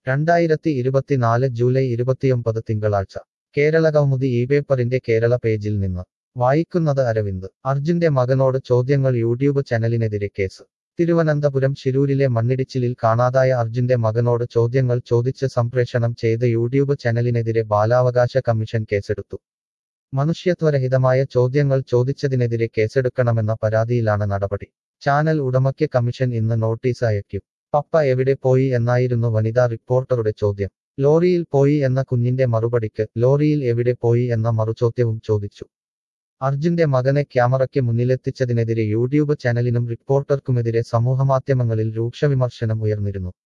രണ്ടായിരത്തി ഇരുപത്തിനാല് ജൂലൈ ഇരുപത്തിയൊമ്പത് തിങ്കളാഴ്ച കേരള കൗമുദി ഈ പേപ്പറിന്റെ കേരള പേജിൽ നിന്ന് വായിക്കുന്നത് അരവിന്ദ് അർജുന്റെ മകനോട് ചോദ്യങ്ങൾ യൂട്യൂബ് ചാനലിനെതിരെ കേസ് തിരുവനന്തപുരം ശിരൂരിലെ മണ്ണിടിച്ചിലിൽ കാണാതായ അർജുന്റെ മകനോട് ചോദ്യങ്ങൾ ചോദിച്ച് സംപ്രേഷണം ചെയ്ത യൂട്യൂബ് ചാനലിനെതിരെ ബാലാവകാശ കമ്മീഷൻ കേസെടുത്തു മനുഷ്യത്വരഹിതമായ ചോദ്യങ്ങൾ ചോദിച്ചതിനെതിരെ കേസെടുക്കണമെന്ന പരാതിയിലാണ് നടപടി ചാനൽ ഉടമയ്ക്ക് കമ്മീഷൻ ഇന്ന് നോട്ടീസ് അയക്കും പപ്പ എവിടെ പോയി എന്നായിരുന്നു വനിതാ റിപ്പോർട്ടറുടെ ചോദ്യം ലോറിയിൽ പോയി എന്ന കുഞ്ഞിന്റെ മറുപടിക്ക് ലോറിയിൽ എവിടെ പോയി എന്ന മറുചോദ്യവും ചോദിച്ചു അർജുന്റെ മകനെ ക്യാമറയ്ക്ക് മുന്നിലെത്തിച്ചതിനെതിരെ യൂട്യൂബ് ചാനലിനും റിപ്പോർട്ടർക്കുമെതിരെ സമൂഹമാധ്യമങ്ങളിൽ രൂക്ഷവിമർശനം ഉയർന്നിരുന്നു